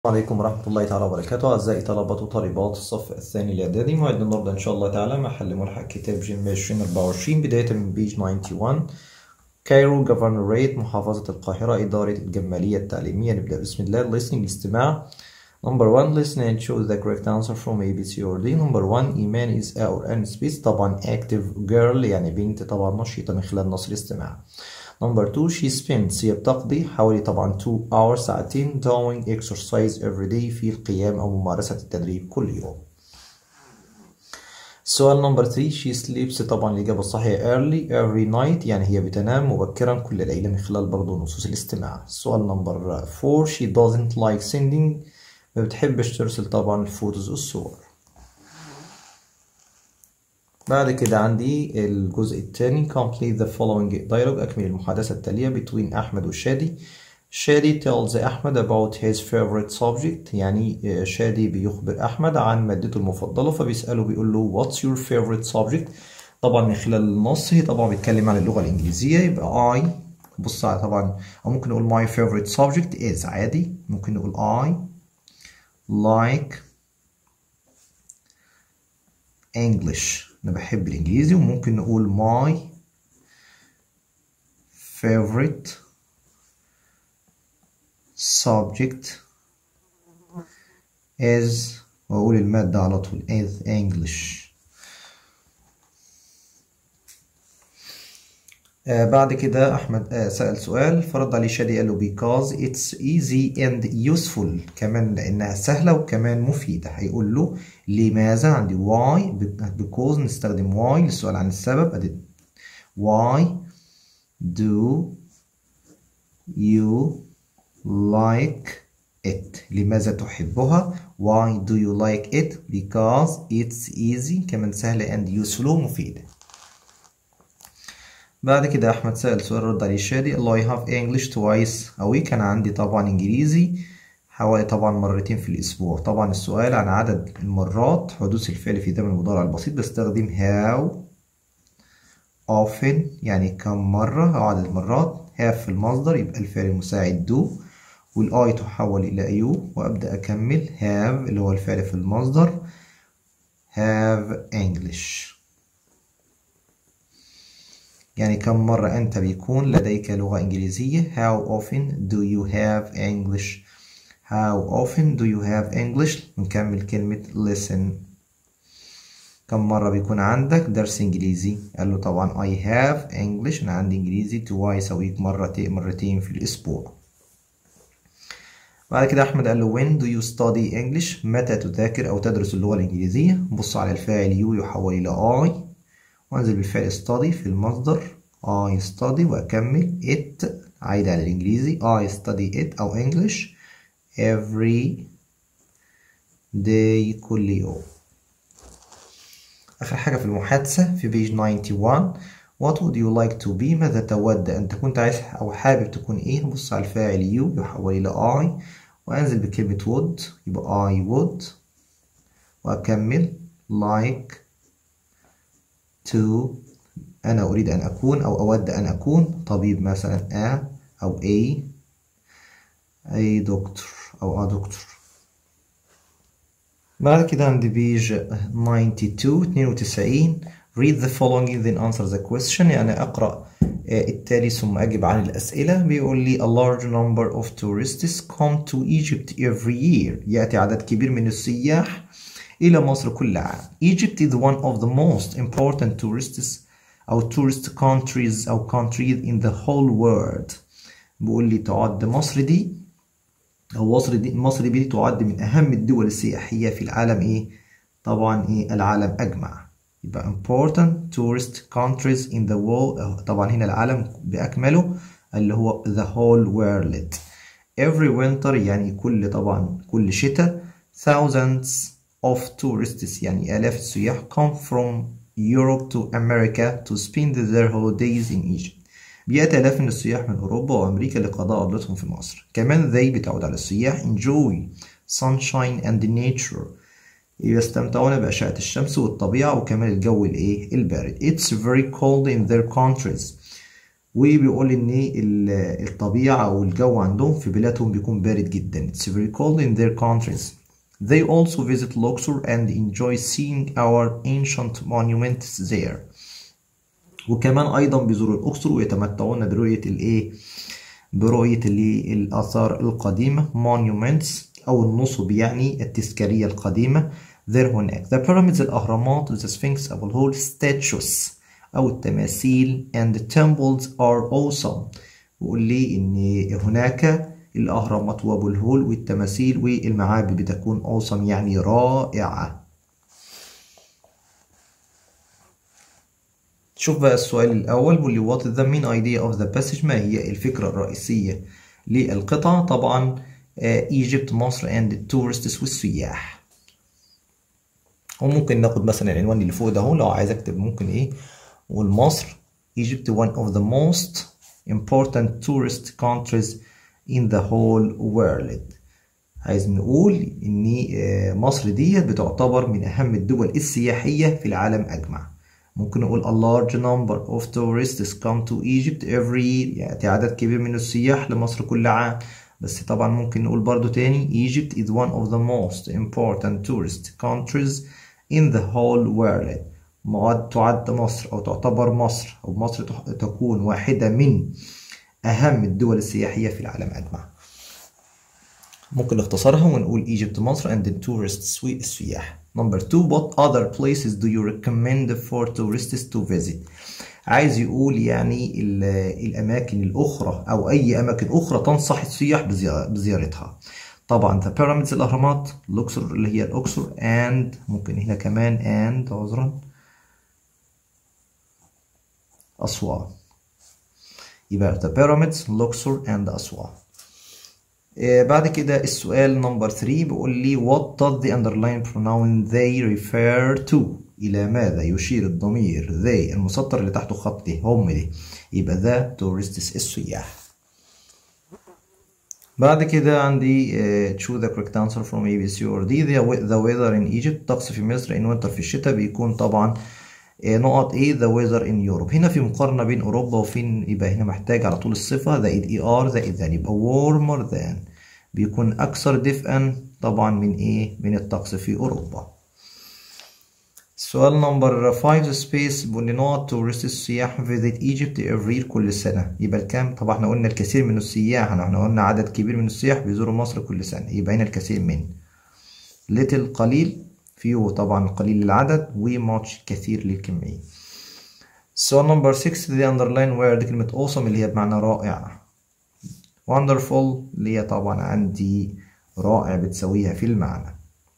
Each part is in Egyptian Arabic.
السلام عليكم ورحمة الله تعالى وبركاته أعزائي طلبة وطالبات الصف الثاني الإعدادي موعدنا النهاردة إن شاء الله تعالى مع حل ملحق كتاب جيم 2024 بداية من بيج 91 كايرو جوفرنوريت محافظة القاهرة إدارة الجمالية التعليمية نبدأ بسم الله listening الاستماع Number one listen and choose the correct answer from A B C or D Number one إيمان is A or N space طبعا active girl يعني بنت طبعا نشيطة من خلال نص الاستماع Number two she spends هي بتقضي حوالي طبعا 2 hours ساعتين doing exercise every day في القيام أو ممارسة التدريب كل يوم. السؤال نمبر 3 she sleeps طبعا الإجابة الصحيحة early every night يعني هي بتنام مبكرا كل ليلة من خلال برضه نصوص الاستماع. السؤال نمبر 4 she doesn't like sending ما بتحبش ترسل طبعا الفوتوز والصور. بعد كده عندي الجزء الثاني complete the following dialogue أكمل المحادثة التالية between أحمد وشادي شادي tells أحمد about his favorite subject يعني شادي بيخبر أحمد عن مادته المفضلة فبيسأله بيقول له what's your favorite subject طبعا من خلال النص هي طبعا بيتكلم عن اللغة الإنجليزية يبقى I بص على طبعا أو ممكن نقول my favorite subject is عادي ممكن نقول I like English أنا بحب الإنجليزي وممكن نقول my favorite subject is وأقول المادة على طول is English آه بعد كده أحمد آه سأل سؤال فرد عليه شادي قال له because it's easy and useful كمان لأنها سهلة وكمان مفيدة هيقول له لماذا عندي why because نستخدم why للسؤال عن السبب أدي why do you like it لماذا تحبها why do you like it because it's easy كمان سهلة and useful ومفيدة بعد كده أحمد سأل سؤال رد عليه شادي الله I have English twice a week كان عندي طبعا إنجليزي حوالي طبعا مرتين في الأسبوع طبعا السؤال عن عدد المرات حدوث الفعل في زمن المضارع البسيط بستخدم how often يعني كم مرة أو عدد المرات have في المصدر يبقى الفعل المساعد do والآي تحول إلى يو وأبدأ أكمل have اللي هو الفعل في المصدر have English يعني كم مرة أنت بيكون لديك لغة إنجليزية How often do you have English How often do you have English نكمل كلمة listen كم مرة بيكون عندك درس إنجليزي قال له طبعا I have English أنا عندي إنجليزي twice a week مرتين مرتين في الأسبوع بعد كده أحمد قال له when do you study English متى تذاكر أو تدرس اللغة الإنجليزية بص على الفاعل you يحول إلى I وانزل بالفعل study في المصدر I study وأكمل it عايد على الإنجليزي I study it أو English every day كل يوم آخر حاجة في المحادثة في بيج 91 What would you like to be ماذا تود أن تكون عايز أو حابب تكون إيه بص على الفاعل you يحول إلى I وأنزل بكلمة would يبقى I would وأكمل like to أنا أريد أن أكون أو أود أن أكون طبيب مثلا A أو A أي دكتور أو A دكتور بعد كده عندي بيج 92 92 read the following then answer the question يعني أقرأ التالي ثم أجب عن الأسئلة بيقول لي a large number of tourists come to Egypt every year يأتي عدد كبير من السياح إلى مصر كل عام. Egypt is one of the most important tourists أو tourist countries أو countries in the whole world. بيقول لي تعد مصر دي أو مصر دي مصر دي تعد من أهم الدول السياحية في العالم إيه؟ طبعا إيه العالم أجمع. يبقى important tourist countries in the world طبعا هنا العالم بأكمله اللي هو the whole world. Every winter يعني كل طبعا كل شتاء thousands of tourists يعني آلاف السياح come from Europe to America to spend their holidays in Egypt بيأتي آلاف من السياح من أوروبا وأمريكا لقضاء عطلتهم في مصر كمان they بتعود على السياح enjoy sunshine and nature يستمتعون بأشعة الشمس والطبيعة وكمان الجو الإيه البارد It's very cold in their countries وبيقول ان الطبيعة او الجو عندهم في بلادهم بيكون بارد جدا it's very cold in their countries they also visit Luxor and enjoy seeing our ancient monuments there وكمان ايضا بيزوروا الاقصر ويتمتعون برؤية الايه برؤية الآثار القديمة monuments أو النصب يعني التذكارية القديمة there هناك the pyramids الأهرامات the sphinx أو الهول statues أو التماثيل and the temples are awesome بيقول لي إن هناك الأهرامات وأبو الهول والتماثيل والمعابد بتكون awesome يعني رائعة شوف بقى السؤال الأول بيقول لي what is the main idea of the passage ما هي الفكرة الرئيسية للقطعة طبعا ايجيبت مصر and tourists والسياح وممكن ناخد مثلا العنوان اللي فوق ده هو لو عايز اكتب ممكن ايه والمصر Egypt one of the most important tourist countries in the whole world عايز نقول ان مصر ديت بتعتبر من اهم الدول السياحية في العالم اجمع ممكن نقول a large number of tourists come to Egypt every year يعني عدد كبير من السياح لمصر كل عام بس طبعا ممكن نقول برضو تاني Egypt is one of the most important tourist countries in the whole world مواد تعد مصر أو تعتبر مصر أو مصر تكون واحدة من أهم الدول السياحية في العالم أجمع ممكن نختصرها ونقول Egypt مصر and the tourists السياح Number two, what other places do you recommend for tourists to visit? عايز يقول يعني الأماكن الأخرى أو أي أماكن أخرى تنصح السياح بزيارتها. طبعا the pyramids الأهرامات، الأقصر اللي هي الأقصر and ممكن هنا كمان and عذرا أسوان. يبقى the pyramids, الأقصر and أسوان. بعد كده السؤال نمبر 3 بيقول لي what does the underlined pronoun they refer to إلى ماذا يشير الضمير they المسطر اللي تحته خط دي هم دي يبقى ذا tourists السياح بعد كده عندي uh, choose the correct answer from A B C or D the, the weather in Egypt طقس في مصر in winter في الشتاء بيكون طبعا uh, نقط A the weather in Europe هنا في مقارنة بين أوروبا وفين يبقى هنا محتاج على طول الصفة زائد ER زائد than يبقى warmer than بيكون أكثر دفئا طبعا من إيه من الطقس في أوروبا سؤال نمبر 5 سبيس بيقول لي نقط تورست السياح visit Egypt every year كل سنة يبقى الكام طبعا احنا قلنا الكثير من السياح احنا قلنا عدد كبير من السياح بيزوروا مصر كل سنة يبقى هنا الكثير من little قليل few طبعا قليل العدد و much كثير للكمية سؤال نمبر 6 the underline word كلمة awesome اللي هي بمعنى رائع wonderful اللي هي طبعا عندي رائع بتساويها في المعنى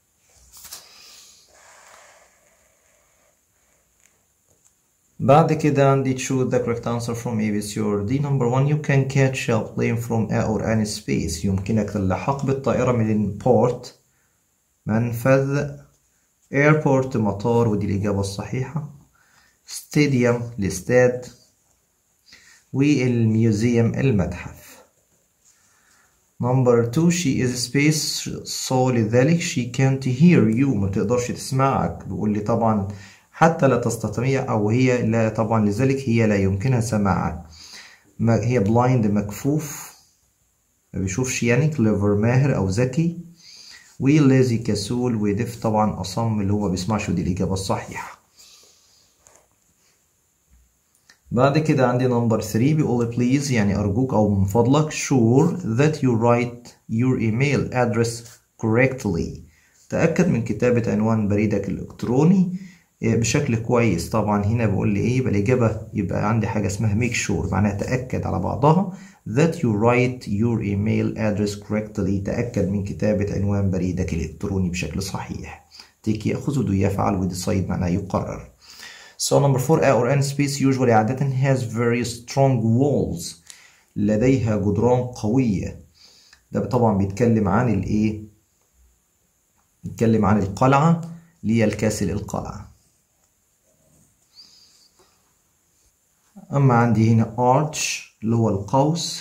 بعد كده عندي choose the correct answer from A, B, C or D number one you can catch a plane from a or any space يمكنك اللحاق بالطائرة من port منفذ airport مطار ودي الإجابة الصحيحة stadium الاستاد والميوزيوم المتحف Number two she is space so لذلك she can't hear you ما تقدرش تسمعك بيقول لي طبعا حتى لا تستطيع أو هي لا طبعا لذلك هي لا يمكنها سماعك هي blind مكفوف ما بيشوفش يعني clever ماهر أو ذكي ولازي كسول ودف طبعا أصم اللي هو ما بيسمعش ودي الإجابة الصحيحة بعد كده عندي نمبر 3 بيقول بليز يعني أرجوك أو من فضلك sure that you write your email address correctly تأكد من كتابة عنوان بريدك الإلكتروني بشكل كويس طبعا هنا بقول لي ايه يبقى الاجابه يبقى عندي حاجه اسمها make sure معناها تاكد على بعضها that you write your email address correctly تاكد من كتابه عنوان بريدك الالكتروني بشكل صحيح take ياخذ do يفعل و decide معناها يقرر so number 4 a or n space usually عادة has very strong walls لديها جدران قوية ده طبعا بيتكلم عن الايه بيتكلم عن القلعة اللي هي الكاسل القلعة أما عندي هنا arch اللي هو القوس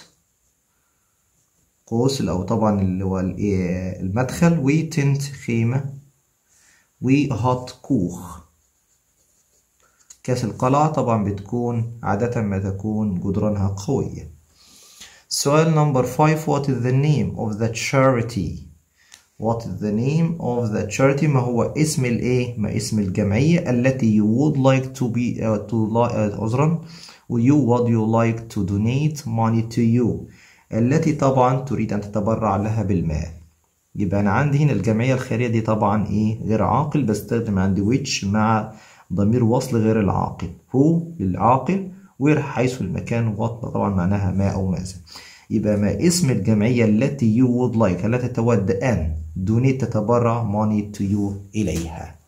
قوس أو طبعا اللي هو المدخل وتنت خيمة وهات كوخ كاس القلعة طبعا بتكون عادة ما تكون جدرانها قوية سؤال نمبر 5 what is the name of the charity what is the name of the charity ما هو اسم الايه ما اسم الجمعية التي you would like to be uh, to uh, عذرا you would you like to donate money to you التي طبعا تريد أن تتبرع لها بالمال يبقى أنا عندي هنا الجمعية الخيرية دي طبعا إيه غير عاقل بستخدم عندي which مع ضمير وصل غير العاقل هو للعاقل وير حيث المكان وات طبعا معناها ما أو ماذا يبقى ما اسم الجمعية التي you would like التي تود أن دونيت تتبرع money to you إليها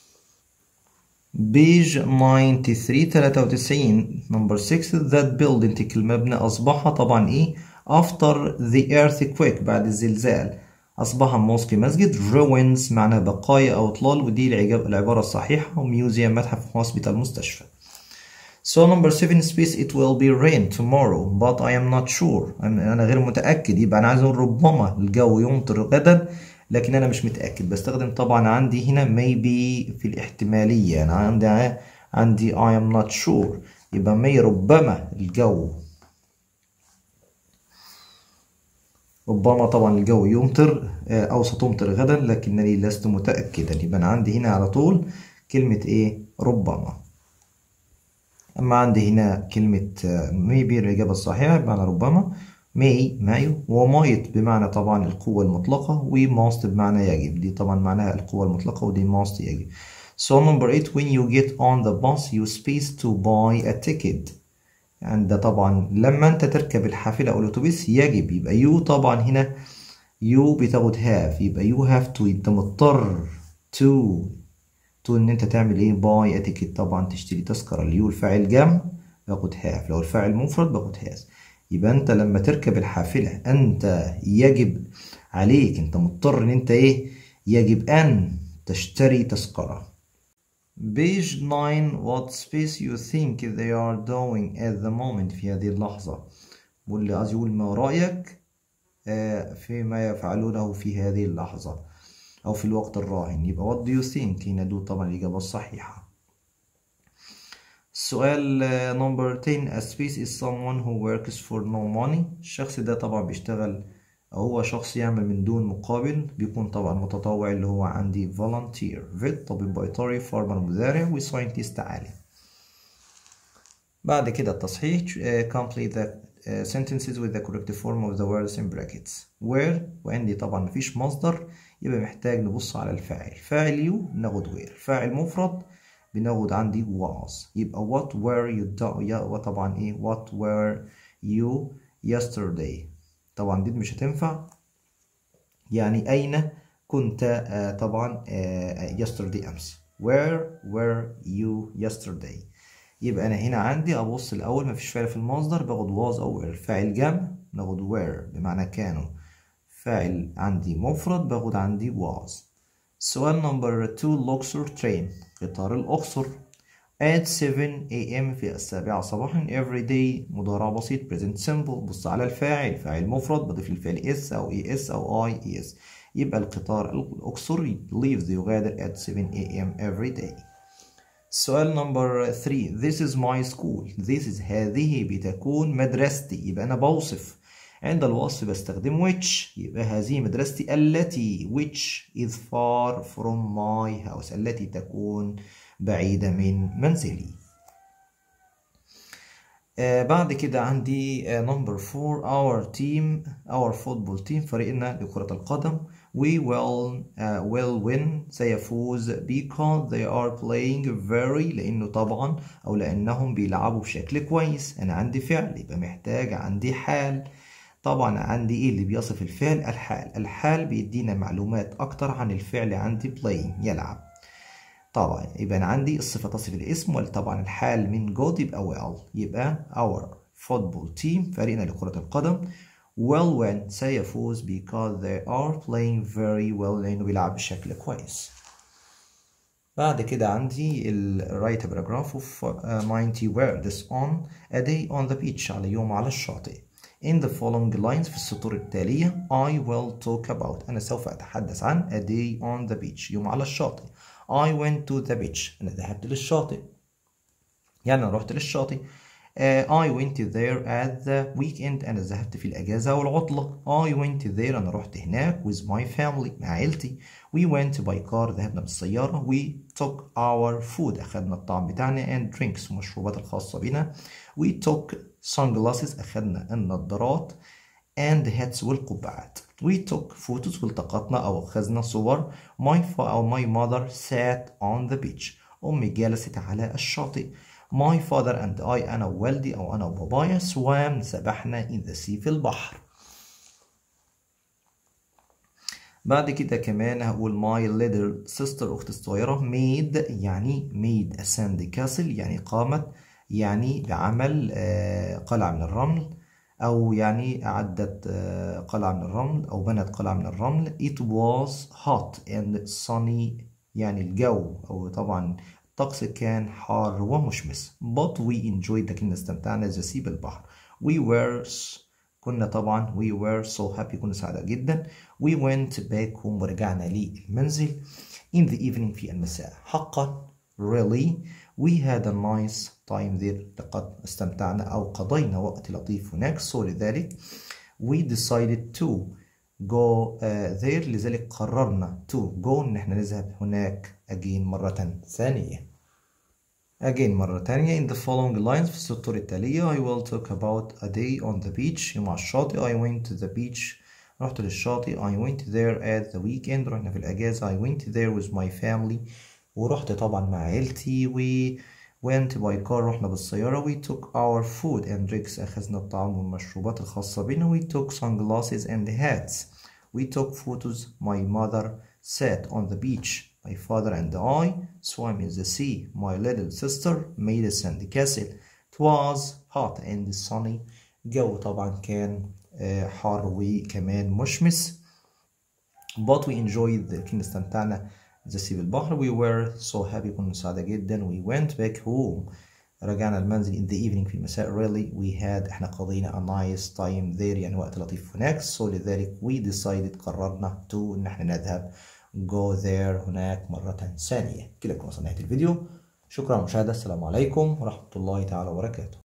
بيج 93 93 نمبر 6 that building تلك المبنى أصبح طبعا إيه after the earthquake بعد الزلزال أصبح موسكي مسجد ruins معناه بقايا أو إطلال ودي العبارة الصحيحة وميوزيوم متحف هوسبيتال مستشفى So number 7 space it will be rain tomorrow but I am not sure أنا غير متأكد يبقى أنا عايز أقول ربما الجو يمطر غدا لكن أنا مش متأكد بستخدم طبعا عندي هنا maybe في الاحتمالية أنا عندي عندي I am not sure يبقى may ربما الجو ربما طبعا الجو يمطر أو ستمطر غدا لكنني لست متأكدا يبقى أنا عندي هنا على طول كلمة إيه ربما أما عندي هنا كلمة maybe الإجابة الصحيحة بمعنى ربما may مايو ومايت بمعنى طبعا القوة المطلقة وماست بمعنى يجب دي طبعا معناها القوة المطلقة ودي ماست يجب So number 8 when you get on the bus you space to buy a ticket يعني ده طبعا لما انت تركب الحافلة او الاتوبيس يجب يبقى يو طبعا هنا يو بتاخد هاف يبقى يو هاف تو انت مضطر تو تو ان انت تعمل ايه باي اتيكيت طبعا تشتري تذكرة اليو الفاعل جمع باخد هاف لو الفاعل مفرد باخد هاز يبقى انت لما تركب الحافلة انت يجب عليك انت مضطر ان انت ايه يجب ان تشتري تذكرة Page 9 What space you think they are doing at the moment في هذه اللحظة واللي عايز يقول ما رأيك فيما يفعلونه في هذه اللحظة أو في الوقت الراهن يبقى what do you think هنا دول طبعا الإجابة الصحيحة السؤال نمبر 10 A space is someone who works for no money الشخص ده طبعا بيشتغل هو شخص يعمل من دون مقابل بيكون طبعا متطوع اللي هو عندي volunteer فيت طبيب بيطري فارمر مزارع وساينتست عالم بعد كده التصحيح complete the sentences with the correct form of the words in brackets where وعندي طبعا مفيش مصدر يبقى محتاج نبص على الفاعل فاعل يو ناخد where فاعل مفرد بناخد عندي was يبقى what were you do وطبعا ايه what were you yesterday طبعا دي مش هتنفع يعني أين كنت آه طبعا آه yesterday أمس where were you yesterday يبقى أنا هنا عندي أبص الأول مفيش فعل في المصدر باخد was أو were فاعل جمع ناخد were بمعنى كانوا فاعل عندي مفرد باخد عندي was سؤال نمبر 2 لوكسور ترين قطار الأقصر at 7 a.m. في السابعة صباحا every day مضارع بسيط present simple بص على الفاعل فاعل مفرد بضيف الفعل s أو es أو I es يبقى القطار الأقصر leaves يغادر at 7 a.m. every day سؤال نمبر 3 This is my school This is هذه بتكون مدرستي يبقى أنا بوصف عند الوصف بستخدم which يبقى هذه مدرستي التي which is far from my house التي تكون بعيدة من منزلي آه بعد كده عندي نمبر uh, 4 our team our football team فريقنا لكرة القدم we will uh, will win سيفوز because they are playing very لأنه طبعا أو لأنهم بيلعبوا بشكل كويس أنا عندي فعل يبقى محتاج عندي حال طبعا عندي ايه اللي بيصف الفعل الحال الحال بيدينا معلومات اكتر عن الفعل عندي playing يلعب طبعا يبقى أنا عندي الصفة تصف الاسم وطبعا الحال من جود يبقى well يبقى our football team فريقنا لكرة القدم will win سيفوز because they are playing very well لأنه بيلعب بشكل كويس بعد كده عندي ال write a paragraph of uh, 90 words on a day on the beach على يوم على الشاطئ In the following lines في السطور التالية I will talk about أنا سوف أتحدث عن a day on the beach يوم على الشاطئ I went to the beach أنا ذهبت للشاطئ يعني أنا رحت للشاطئ Uh, I went there at the weekend أنا ذهبت في الأجازة أو العطلة I went there أنا رحت هناك with my family مع عيلتي We went by car ذهبنا بالسيارة We took our food أخذنا الطعام بتاعنا and drinks المشروبات الخاصة بنا We took sunglasses أخذنا النظارات and hats والقبعات We took photos والتقطنا أو أخذنا صور My, أو my mother sat on the beach أمي جلست على الشاطئ My father and I أنا ووالدي أو أنا وبابايا swam سبحنا in the sea في البحر بعد كده كمان هقول my little sister أختي الصغيرة made يعني made a sand castle يعني قامت يعني بعمل قلعة من الرمل أو يعني أعدت قلعة من الرمل أو بنت قلعة من الرمل it was hot and sunny يعني الجو أو طبعا الطقس كان حار ومشمس but we enjoyed لكن استمتعنا the sea بالبحر we were كنا طبعا we were so happy كنا سعداء جدا we went back home ورجعنا للمنزل in the evening في المساء حقا really we had a nice time there لقد استمتعنا أو قضينا وقت لطيف هناك so لذلك we decided to go uh, there لذلك قررنا to go إن احنا نذهب هناك again مرة ثانية again مرة ثانية in the following lines في السطور التالية I will talk about a day on the beach يوم على الشاطئ I went to the beach رحت للشاطئ I went there at the weekend رحنا في الأجازة I went there with my family ورحت طبعا مع عيلتي we went by car رحنا بالسيارة we took our food and drinks أخذنا الطعام والمشروبات الخاصة بنا we took sunglasses and hats we took photos my mother sat on the beach my father and I swam in the sea my little sister made a sandy castle it was hot and sunny جو طبعا كان حار وكمان مشمس but we enjoyed لكن استمتعنا the sea بالبحر we were so happy كنا سعداء جدا we went back home رجعنا المنزل in the evening في المساء really we had احنا قضينا a nice time there يعني وقت لطيف هناك so لذلك we decided قررنا to ان احنا نذهب go there هناك مرة ثانية كده كنا وصلنا نهاية الفيديو شكرا على المشاهدة السلام عليكم ورحمة الله تعالى وبركاته